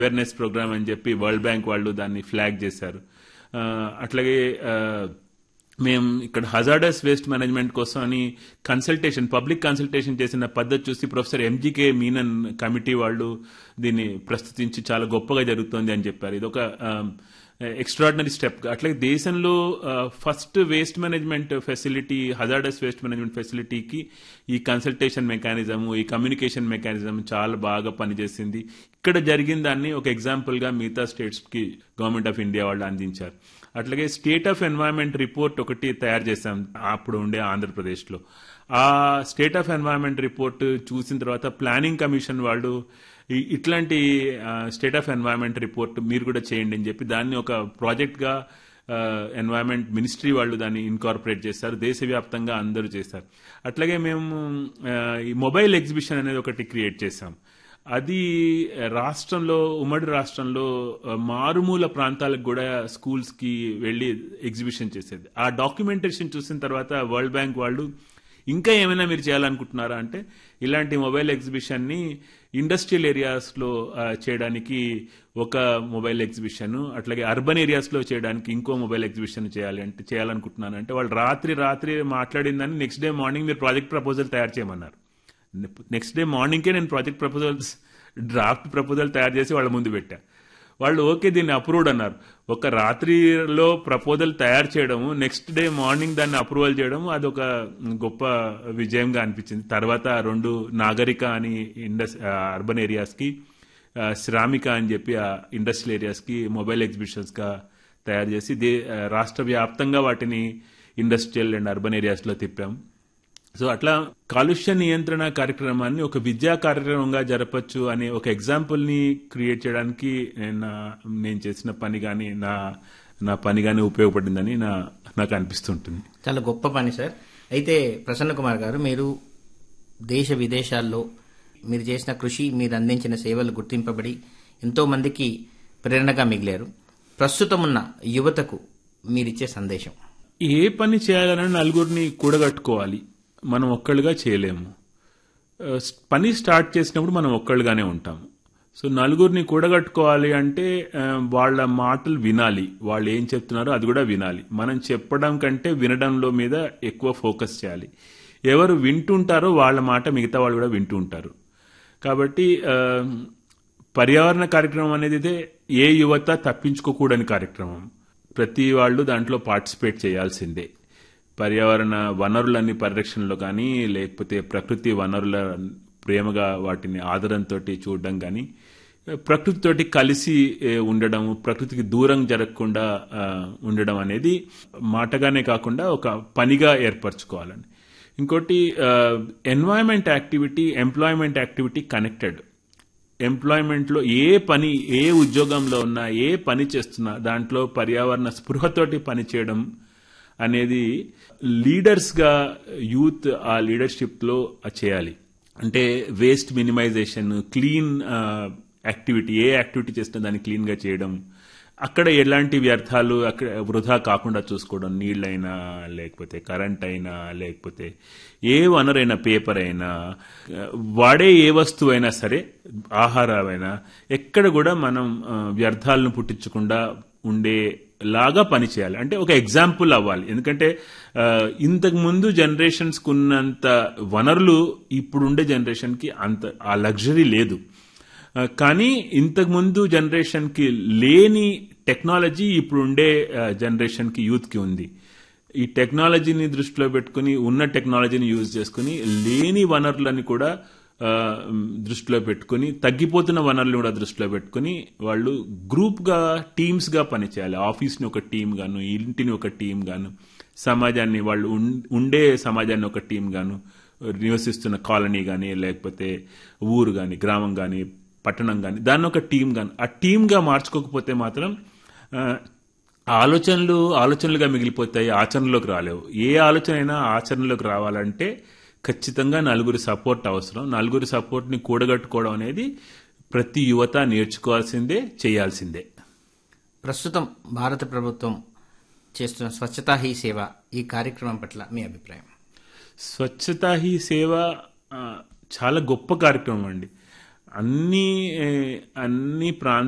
awareness programme అని చెప్పి world bank వాళ్ళు దాన్ని ఫ్లాగ్ చేశారు ఆ, అట్లాగే ఆ, మేము ఇక్కడ హజార్డస్ వేస్ట్ మేనేజ్మెంట్ కోసం అని కన్సల్టేషన్ పబ్లిక్ కన్సల్టేషన్ చేసిన పద్ధతి చూసి ప్రొఫెసర్ ఎంజీకే మీనన్ కమిటీ వాళ్ళు దీన్ని ప్రస్తుతించి చాలా గొప్పగా జరుగుతోంది అని చెప్పారు ఇది ఒక ఎక్స్ట్రాడినరీ స్టెప్ అట్లాగే దేశంలో first waste management facility hazardous waste management ఫెసిలిటీకి ఈ కన్సల్టేషన్ మెకానిజం ఈ కమ్యూనికేషన్ మెకానిజం చాలా బాగా పనిచేసింది ఇక్కడ జరిగిన దాన్ని ఒక ఎగ్జాంపుల్ గా మిగతా స్టేట్స్ కి గవర్నమెంట్ ఆఫ్ ఇండియా వాళ్ళు అందించారు అట్లాగే స్టేట్ ఆఫ్ ఎన్వైరన్మెంట్ రిపోర్ట్ ఒకటి తయారు చేశాం అప్పుడు ఉండే ఆంధ్రప్రదేశ్లో ఆ స్టేట్ ఆఫ్ ఎన్వైరన్మెంట్ రిపోర్ట్ చూసిన తర్వాత ప్లానింగ్ కమిషన్ వాళ్ళు ఈ- ఇట్లాంటి స్టేట్ ఆఫ్ ఎన్వైరన్మెంట్ రిపోర్ట్ మీరు కూడా చేయండి అని చెప్పి దాన్ని ఒక ప్రాజెక్ట్గా ఎన్వైరన్మెంట్ మినిస్ట్రీ వాళ్ళు దాన్ని ఇన్కార్పొరేట్ చేస్తారు దేశవ్యాప్తంగా అందరూ చేస్తారు అట్లాగే మేము ఆ, ఈ మొబైల్ ఎగ్జిబిషన్ అనేది ఒకటి క్రియేట్ చేశాం అది రాష్ట్రంలో ఉమ్మడి రాష్ట్రంలో ఆ, మారుమూల ప్రాంతాలకు కూడా స్కూల్స్ కి వెళ్ళి ఎగ్జిబిషన్ చేసేది ఆ డాక్యుమెంటేషన్ చూసిన తర్వాత వరల్డ్ బ్యాంక్ వాళ్ళు ఇంకా ఏమైనా మీరు చేయాలనుకుంటున్నారా అంటే ఇలాంటి మొబైల్ ఎగ్జిబిషన్ ని ఇండస్ట్రియల్ ఏరియాస్ లో ఆ, చేయడానికి ఒక మొబైల్ ఎగ్జిబిషన్ అట్లాగే అర్బన్ ఏరియాస్ లో చేయడానికి ఇంకో మొబైల్ ఎగ్జిబిషన్ చేయాలి అంటే చేయాలనుకుంటున్నాను అంటే వాళ్ళు రాత్రి రాత్రి మాట్లాడిందని నెక్స్ట్ డే మార్నింగ్ మీరు ప్రాజెక్ట్ ప్రపోజల్ తయారు చేయమన్నారు నెక్స్ట్ డే మార్నింగ్కే నేను ప్రాజెక్ట్ ప్రపోజల్స్ డ్రాఫ్ట్ ప్రపోజల్ తయారు చేసి వాళ్ళ ముందు పెట్టా వాళ్ళు ఓకే దీన్ని అప్రూవ్డ్ అన్నారు ఒక రాత్రిలో ప్రపోజల్ తయారు చేయడము నెక్స్ట్ డే మార్నింగ్ దాన్ని అప్రూవల్ చేయడం అదొక గొప్ప విజయంగా అనిపించింది తర్వాత రెండు నాగరిక అని ఇండస్ అర్బన్ ఏరియాస్కి ఆ, శ్రామిక అని చెప్పి ఆ ఇండస్ట్రియల్ ఏరియాస్కి మొబైల్ ఎగ్జిబిషన్స్గా తయారు చేసి దే ఆ, రాష్ట్ర వ్యాప్తంగా వాటిని ఇండస్ట్రియల్ అండ్ అర్బన్ ఏరియాస్లో తిప్పాం సో అట్లా కాలుష్య నియంత్రణ కార్యక్రమాన్ని ఒక విద్యా కార్యక్రమంగా జరపచ్చు అనే ఒక ఎగ్జాంపుల్ ని క్రియేట్ చేయడానికి నా- నేను చేసిన పని కానీ నా నా పని కానీ ఉపయోగపడిందని నా నాకు అనిపిస్తుంటుంది చాలా గొప్ప పని సార్ అయితే ప్రసన్న కుమార్ గారు మీరు దేశ విదేశాల్లో మీరు చేసిన కృషి మీరు అందించిన సేవలు గుర్తింపబడి ఎంతో మందికి ప్రేరణగా మిగిలారు ప్రస్తుతం ఉన్న యువతకు మీరిచ్చే సందేశం ఏ పని చేయాలన్నా నలుగురిని కూడగట్టుకోవాలి మనం ఒక్కళ్ళుగా చేయలేము ఆ, పని స్టార్ట్ చేసినప్పుడు మనం ఒక్కళ్ళుగానే ఉంటాం సో నలుగురిని కూడగట్టుకోవాలి అంటే ఆ, వాళ్ళ మాటలు వినాలి వాళ్ళు ఏం చెప్తున్నారో అది కూడా వినాలి మనం చెప్పడం కంటే వినడంలో మీద ఎక్కువ ఫోకస్ చేయాలి ఎవరు వింటుంటారో వాళ్ళ మాట మిగతా వాళ్ళు కూడా వింటూ ఉంటారు కాబట్టి ఆ, పర్యావరణ కార్యక్రమం అనేది ఇదే ఏ యువత తప్పించుకోకూడని కార్యక్రమం ప్రతి వాళ్ళు దాంట్లో పార్టిసిపేట్ చేయాల్సిందే పర్యావరణ వనరులన్నీ పరిరక్షణలో కానీ లేకపోతే ప్రకృతి వనరుల ప్రేమగా వాటిని ఆదరంతో చూడడం కానీ ప్రకృతితోటి కలిసి ఏ, ఉండడం ప్రకృతికి దూరం జరగకుండా ఆ, ఉండడం అనేది మాటగానే కాకుండా ఒక పనిగా ఏర్పరచుకోవాలని ఇంకోటి environment activity employment activity connected ఎంప్లాయ్మెంట్లో ఏ పని ఏ ఉద్యోగంలో ఉన్నా ఏ పని చేస్తున్నా దాంట్లో పర్యావరణ స్పృహతోటి పని చేయడం అనేది లీడర్స్గా యూత్ ఆ లీడర్షిప్లో చేయాలి అంటే వేస్ట్ మినిమైజేషన్ క్లీన్ యాక్టివిటీ ఏ యాక్టివిటీ చేసినా దాన్ని క్లీన్గా చేయడం అక్కడ ఎలాంటి వ్యర్థాలు అక్కడ వృధా కాకుండా చూసుకోవడం నీళ్ళైనా లేకపోతే కరెంట్ అయినా లేకపోతే ఏ వనరైనా పేపర్ అయినా ఆ, వాడే ఏ వస్తువు అయినా సరే ఆహారమైనా ఎక్కడ కూడా మనం ఆ, వ్యర్థాలను పుట్టించకుండా ఉండే లాగా పని చేయాలి అంటే ఒక ఎగ్జాంపుల్ అవ్వాలి ఎందుకంటే ఆ, ఇంతకు ముందు జనరేషన్స్ ఉన్నంత వనరులు ఇప్పుడుండే జనరేషన్ కి అంత ఆ లగ్జరీ లేదు ఆ, కానీ ఇంతకు ముందు జనరేషన్ కి లేని టెక్నాలజీ ఇప్పుడు ఉండే జనరేషన్ కి యూత్ కి ఉంది ఈ టెక్నాలజీని దృష్టిలో పెట్టుకుని ఉన్న టెక్నాలజీని యూజ్ చేసుకుని లేని వనరులని కూడా ఆ, దృష్టిలో పెట్టుకుని తగ్గిపోతున్న వనరులను కూడా దృష్టిలో పెట్టుకుని వాళ్ళు గ్రూప్ గా టీమ్స్ గా పనిచేయాలి ఆఫీస్ ని ఒక టీం గాను ఇంటిని ఒక టీం గాను సమాజాన్ని వాళ్ళు ఉన్- ఉండే సమాజాన్ని ఒక టీం గాను నివసిస్తున్న కాలనీ కానీ లేకపోతే ఊరు కానీ గ్రామం కానీ పట్టణం కానీ దాన్ని ఒక టీం కానీ ఆ టీంగా మార్చుకోకపోతే మాత్రం ఆ, ఆలోచనలు ఆలోచనలుగా మిగిలిపోతాయి ఆచరణలోకి రాలేవు ఏ ఆలోచన అయినా ఆచరణలోకి రావాలంటే ఖచ్చితంగా నలుగురి సపోర్ట్ అవసరం నలుగురి సపోర్ట్ని కూడగట్టుకోవడం అనేది ప్రతి యువత నేర్చుకోవాల్సిందే చేయాల్సిందే ప్రస్తుతం భారత ప్రభుత్వం చేస్తున్న స్వచ్ఛతా హీ సేవ ఈ కార్యక్రమం పట్ల మీ అభిప్రాయం స్వచ్ఛతా హీ సేవ ఆ, చాలా గొప్ప కార్యక్రమం అండి అన్ని ఏ, అన్ని ప్రాంత